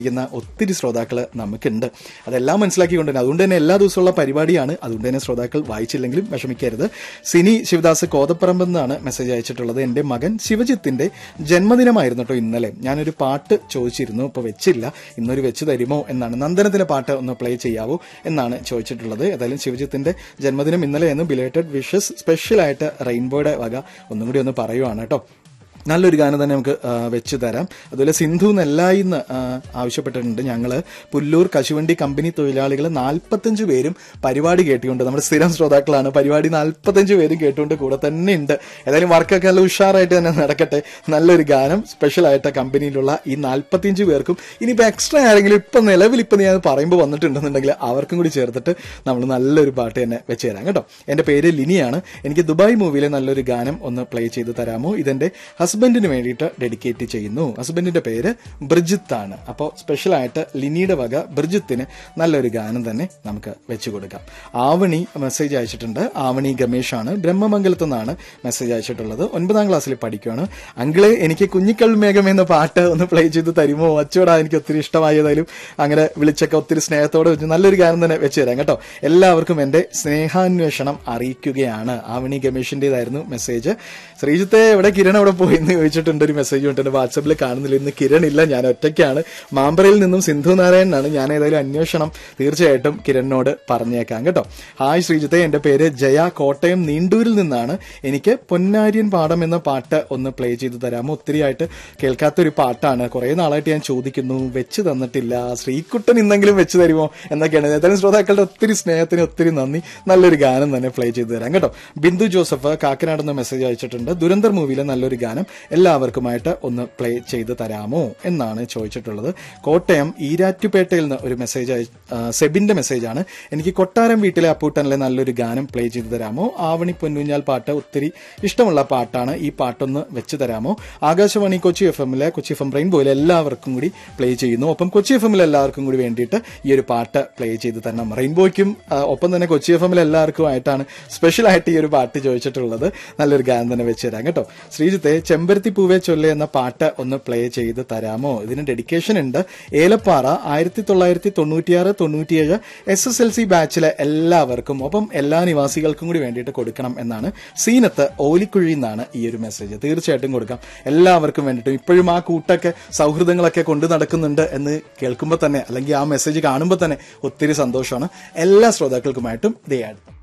ുന്ന ഒത്തിരി ശ്രോതാക്കൾ നമുക്കുണ്ട് അതെല്ലാം മനസ്സിലാക്കിക്കൊണ്ട് തന്നെ അതുകൊണ്ട് തന്നെ എല്ലാ ദിവസമുള്ള പരിപാടിയാണ് അതുകൊണ്ട് തന്നെ ശ്രോതാക്കൾ വായിച്ചില്ലെങ്കിലും വിഷമിക്കരുത് സിനി ശിവദാസ് കോതപ്പറമ്പ് എന്നാണ് മെസ്സേജ് അയച്ചിട്ടുള്ളത് എന്റെ മകൻ ശിവജിത്തിന്റെ ജന്മദിനമായിരുന്നു കേട്ടോ ഇന്നലെ ഞാനൊരു പാട്ട് ചോദിച്ചിരുന്നു ഇപ്പൊ വെച്ചില്ല ഇന്നൊരു വെച്ച് തരുമോ എന്നാണ് നന്ദനത്തിലെ പാട്ട് ഒന്ന് പ്ലേ ചെയ്യാവോ എന്നാണ് ചോദിച്ചിട്ടുള്ളത് ഏതായാലും ശിവജിത്തിന്റെ ജന്മദിനം ഇന്നലെ എന്ന് ബിലേറ്റഡ് വിഷസ് സ്പെഷ്യലായിട്ട് റെയിൻബോയുടെ വക ഒന്നും കൂടി ഒന്ന് പറയുവാണ് കേട്ടോ നല്ലൊരു ഗാനം തന്നെ നമുക്ക് ആ, വെച്ചു തരാം അതുപോലെ സിന്ധു നെല്ലായിന്ന് ആ, ആവശ്യപ്പെട്ടിട്ടുണ്ട് ഞങ്ങള് പുല്ലൂർ കശുവണ്ടി കമ്പനി തൊഴിലാളികൾ നാൽപ്പത്തഞ്ച് പേരും പരിപാടി കേട്ടുകൊണ്ട് നമ്മുടെ സ്ഥിരം ശ്രോതാക്കളാണ് പരിപാടി നാൽപ്പത്തഞ്ച് പേരും കേട്ടുകൊണ്ട് കൂടെ തന്നെ ഉണ്ട് ഏതായാലും വർക്കൊക്കെ നല്ല ഉഷാറായിട്ട് തന്നെ നടക്കട്ടെ നല്ലൊരു ഗാനം സ്പെഷ്യൽ ആയിട്ട് കമ്പനിയിലുള്ള ഈ നാൽപ്പത്തിയഞ്ച് പേർക്കും ഇനിയിപ്പോ എക്സ്ട്രാ ആരെങ്കിലും ഇപ്പൊ നിലവിൽ ഇപ്പൊ ഞാൻ പറയുമ്പോൾ വന്നിട്ടുണ്ടെന്നുണ്ടെങ്കിൽ അവർക്കും കൂടി ചേർത്തിട്ട് നമ്മൾ നല്ലൊരു പാട്ട് തന്നെ വെച്ച് തരാം കേട്ടോ എന്റെ പേര് ലിനിയാണ് എനിക്ക് ദുബായ് മൂവിയിലെ നല്ലൊരു ഗാനം ഒന്ന് പ്ലേ ചെയ്ത് തരാമോ ഇതെന്റെ ഹസ്ബൻഡിന് വേണ്ടിയിട്ട് ഡെഡിക്കേറ്റ് ചെയ്യുന്നു ഹസ്ബൻഡിന്റെ പേര് ബ്രിജിത്ത് ആണ് അപ്പോൾ സ്പെഷ്യൽ ആയിട്ട് ലിനിയുടെ വക ബ്രിജിത്തിന് നല്ലൊരു ഗാനം തന്നെ നമുക്ക് വെച്ചു കൊടുക്കാം ആവണി മെസ്സേജ് അയച്ചിട്ടുണ്ട് ആവണി ഗമേഷ് ആണ് ബ്രഹ്മമംഗലത്തു നിന്നാണ് മെസ്സേജ് അയച്ചിട്ടുള്ളത് ഒൻപതാം ക്ലാസ്സിൽ പഠിക്കുകയാണ് അങ്കിളെ എനിക്ക് കുഞ്ഞിക്കൽ മേഘം എന്ന പാട്ട് ഒന്ന് പ്ലേ ചെയ്ത് തരുമോ അച്ചോടാ എനിക്ക് ഒത്തിരി ഇഷ്ടമായതായാലും അങ്ങനെ വിളിച്ചൊക്കെ ഒത്തിരി സ്നേഹത്തോടെ വെച്ച് നല്ലൊരു ഗാനം തന്നെ വെച്ച് തരാം കേട്ടോ എല്ലാവർക്കും എന്റെ സ്നേഹാന്വേഷണം അറിയിക്കുകയാണ് ആവണി ഗമേഷിന്റേതായിരുന്നു മെസ്സേജ് ശ്രീജിത്തെ എവിടെ കിരൺ അവിടെ പോയി എന്ന് ചോദിച്ചിട്ടുണ്ട് ഒരു മെസ്സേജ് കൊണ്ടുണ്ട് വാട്സപ്പിൽ കാണുന്നില്ല ഇന്ന് കിരൺ ഇല്ല ഞാൻ ഒറ്റയ്ക്കാണ് മാമ്പറയിൽ നിന്നും സിന്ധു നാരായണനാണ് ഞാൻ ഏതായാലും അന്വേഷണം തീർച്ചയായിട്ടും കിരണിനോട് പറഞ്ഞേക്കാം കേട്ടോ ഹായ് ശ്രീജിത്തെ എന്റെ പേര് ജയ കോട്ടയം നീണ്ടൂരിൽ നിന്നാണ് എനിക്ക് പൊന്നാര്യൻ പാടം എന്ന പാട്ട് ഒന്ന് പ്ലേ ചെയ്ത് തരാമോ ഒത്തിരിയായിട്ട് കേൾക്കാത്തൊരു പാട്ടാണ് കുറെ നാളായിട്ട് ഞാൻ ചോദിക്കുന്നു വെച്ച് തന്നിട്ടില്ല ശ്രീകുട്ടൻ ഇന്നെങ്കിലും വെച്ച് തരുമോ എന്നൊക്കെയാണ് ഏതായാലും ശ്രോതാക്കളുടെ ഒത്തിരി സ്നേഹത്തിന് ഒത്തിരി നന്ദി നല്ലൊരു ഗാനം തന്നെ പ്ലേ ചെയ്ത് തരാം കേട്ടോ ബിന്ദു ജോസഫ് കാക്കനാട് നിന്ന് മെസ്സേജ് അയച്ചിട്ടുണ്ട് ദുരന്തർ മൂവിയിലെ നല്ലൊരു ഗാനം എല്ലാവർക്കുമായിട്ട് ഒന്ന് പ്ലേ ചെയ്ത് തരാമോ എന്നാണ് ചോദിച്ചിട്ടുള്ളത് കോട്ടയം ഈരാറ്റുപേട്ടയിൽ നിന്ന് ഒരു മെസ്സേജ് അയ ആ, സെബിന്റെ മെസ്സേജാണ് എനിക്ക് കൊട്ടാരം വീട്ടിലെ അപ്പൂട്ടനിലെ നല്ലൊരു ഗാനം പ്ലേ ചെയ്ത് തരാമോ ആവണി പൊന്നൂഞ്ഞാൽ പാട്ട് ഒത്തിരി ഇഷ്ടമുള്ള പാട്ടാണ് ഈ പാട്ടൊന്ന് വെച്ച് തരാമോ ആകാശവാണി കൊച്ചി എഫ് എമ്മിലെ കൊച്ചി എഫ് എം റെയിൻബോയിലെ എല്ലാവർക്കും കൂടി പ്ലേ ചെയ്യുന്നു ഒപ്പം കൊച്ചി എഫ് എമ്മിലെ എല്ലാവർക്കും കൂടി വേണ്ടിയിട്ട് ഈ ഒരു പാട്ട് പ്ലേ ചെയ്ത് തരണം റെയിൻബോയ്ക്കും ആ, ഒപ്പം തന്നെ കൊച്ചി എഫ് എമ്മിലെ എല്ലാവർക്കും ആയിട്ടാണ് സ്പെഷ്യൽ ആയിട്ട് ഈ ഒരു പാട്ട് ചോദിച്ചിട്ടുള്ളത് നല്ലൊരു ഗാനം തന്നെ വെച്ച് തരാം കേട്ടോ ശ്രീജിത്തെ ചെമ്പരത്തി പൂവെ ചൊല്ലെ എന്ന പാട്ട് ഒന്ന് പ്ലേ ചെയ്ത് തരാമോ ഇതിന് ഡെഡിക്കേഷൻ ഉണ്ട് ഏലപ്പാറ ആയിരത്തി തൊള്ളായിരത്തി തൊണ്ണൂറ്റിയാറ് തൊണ്ണൂറ്റിയേഴ് എസ് എസ് എൽ സി ബാച്ചിലെ എല്ലാവർക്കും ഒപ്പം എല്ലാ നിവാസികൾക്കും കൂടി വേണ്ടിയിട്ട് കൊടുക്കണം എന്നാണ് സീനത്ത് ഓലിക്കുഴി എന്നാണ് ഈ ഒരു മെസ്സേജ് തീർച്ചയായിട്ടും കൊടുക്കാം എല്ലാവർക്കും വേണ്ടിയിട്ടും ഇപ്പോഴും ആ കൂട്ടൊക്കെ സൗഹൃദങ്ങളൊക്കെ കൊണ്ടു നടക്കുന്നുണ്ട് എന്ന് കേൾക്കുമ്പോൾ തന്നെ അല്ലെങ്കിൽ ആ മെസ്സേജ് കാണുമ്പോൾ തന്നെ ഒത്തിരി സന്തോഷമാണ് എല്ലാ ശ്രോതാക്കൾക്കുമായിട്ടും ദേ ആഡ്